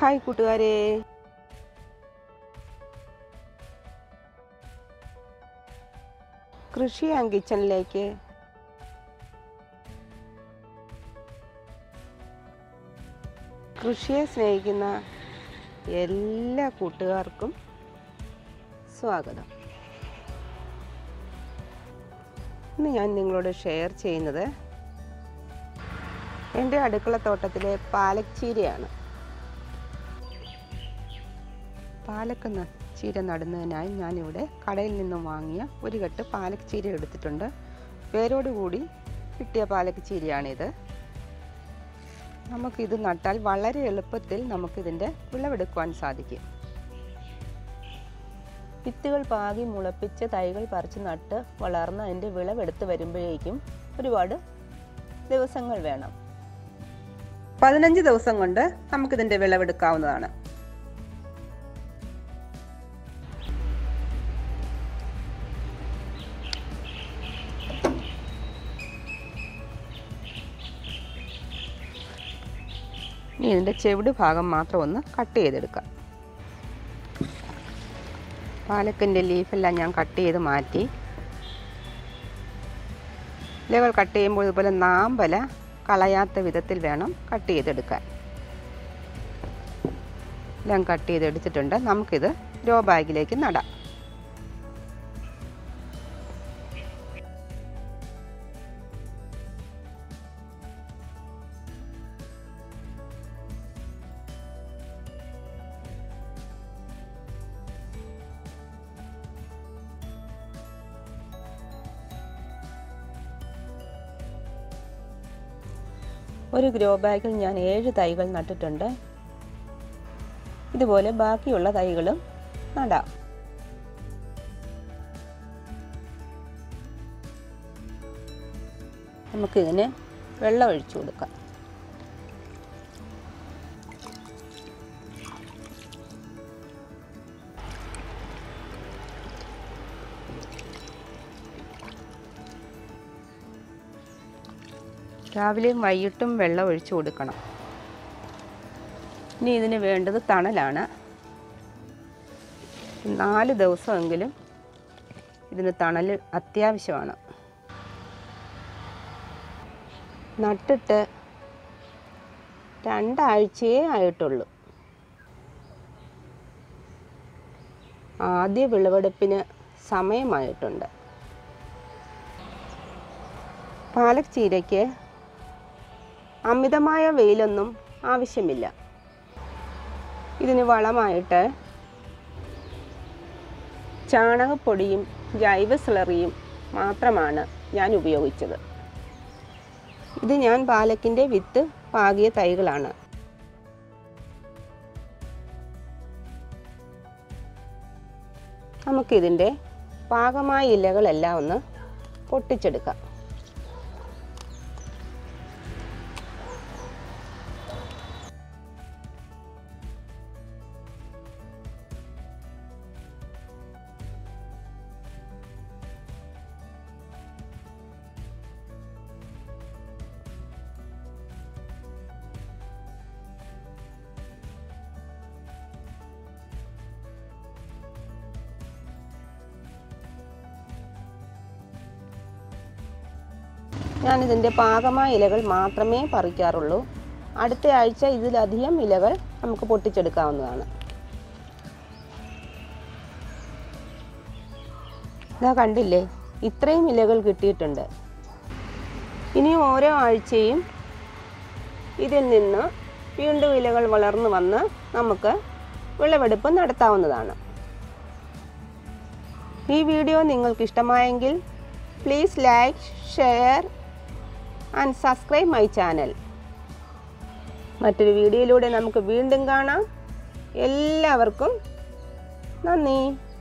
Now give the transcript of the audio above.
hi കൂട്ടുകാരെ കൃഷി and കിച്ചണിലേക്ക് കൃഷിയെ സ്നേഹിക്കുന്ന എല്ലാ കൂട്ടുകാർക്കും സ്വാഗതം ഇന്ന് ഞാൻ നിങ്ങളോട് ഷെയർ ചെയ്യുന്നത് എൻ്റെ അടുക്കളത്തോട്ടത്തിലെ പാലക് ചീരയാണ് പാലക്ക് ചീര നടുന്നതിനായി ഞാനിവിടെ കടയിൽ നിന്നും വാങ്ങിയ ഒരു കെട്ട് പാലക് ചീര എടുത്തിട്ടുണ്ട് വേരോടുകൂടി കിട്ടിയ പാലക് ചീരയാണിത് നമുക്കിത് നട്ടാൽ വളരെ എളുപ്പത്തിൽ നമുക്കിതിൻ്റെ വിളവെടുക്കുവാൻ സാധിക്കും വിത്തുകൾ പാകി മുളപ്പിച്ച് തൈകൾ പറിച്ച് നട്ട് വളർന്ന് അതിൻ്റെ വിളവെടുത്ത് വരുമ്പോഴേക്കും ഒരുപാട് ദിവസങ്ങൾ വേണം പതിനഞ്ച് ദിവസം കൊണ്ട് നമുക്കിതിൻ്റെ വിളവെടുക്കാവുന്നതാണ് ഇനി ഇതിൻ്റെ ചെവിട് ഭാഗം മാത്രം ഒന്ന് കട്ട് ചെയ്തെടുക്കാം പാലക്കിൻ്റെ ലീഫെല്ലാം ഞാൻ കട്ട് ചെയ്ത് മാറ്റി ഇലകൾ കട്ട് ചെയ്യുമ്പോൾ ഇതുപോലെ നാമ്പല കളയാത്ത വിധത്തിൽ വേണം കട്ട് ചെയ്തെടുക്കാൻ എല്ലാം കട്ട് ചെയ്തെടുത്തിട്ടുണ്ട് നമുക്കിത് ഗ്രോ ബാഗിലേക്ക് നടാം ഒരു ഗ്രോ ബാഗിൽ ഞാൻ ഏഴ് തൈകൾ നട്ടിട്ടുണ്ട് ഇതുപോലെ ബാക്കിയുള്ള തൈകളും നടാം നമുക്കിതിന് വെള്ളം ഒഴിച്ചു കൊടുക്കാം രാവിലെയും വൈകിട്ടും വെള്ളം ഒഴിച്ചു കൊടുക്കണം ഇനി ഇതിന് വേണ്ടത് തണലാണ് നാല് ദിവസമെങ്കിലും ഇതിന് തണൽ അത്യാവശ്യമാണ് നട്ടിട്ട് രണ്ടാഴ്ചയേ ആയിട്ടുള്ളൂ ആദ്യ വിളവെടുപ്പിന് സമയമായിട്ടുണ്ട് പാലക് ചീരയ്ക്ക് അമിതമായ വെയിലൊന്നും ആവശ്യമില്ല ഇതിന് വളമായിട്ട് ചാണകപ്പൊടിയും ജൈവ സ്ലറിയും മാത്രമാണ് ഞാൻ ഉപയോഗിച്ചത് ഇത് ഞാൻ പാലക്കിൻ്റെ വിത്ത് പാകിയ തൈകളാണ് നമുക്കിതിൻ്റെ പാകമായ ഇലകളെല്ലാം ഒന്ന് പൊട്ടിച്ചെടുക്കാം ഞാനിതിൻ്റെ പാകമായ ഇലകൾ മാത്രമേ പറിക്കാറുള്ളൂ അടുത്ത ആഴ്ച ഇതിലധികം ഇലകൾ നമുക്ക് പൊട്ടിച്ചെടുക്കാവുന്നതാണ് ഇതാ കണ്ടില്ലേ ഇത്രയും ഇലകൾ കിട്ടിയിട്ടുണ്ട് ഇനി ഓരോ ആഴ്ചയും ഇതിൽ നിന്ന് വീണ്ടും ഇലകൾ വളർന്നു വന്ന് നമുക്ക് വിളവെടുപ്പ് നടത്താവുന്നതാണ് ഈ വീഡിയോ നിങ്ങൾക്ക് ഇഷ്ടമായെങ്കിൽ please like share and subscribe my channel മറ്റൊരു വീഡിയോയിലൂടെ നമുക്ക് വീണ്ടും കാണാം എല്ലാവർക്കും നന്ദി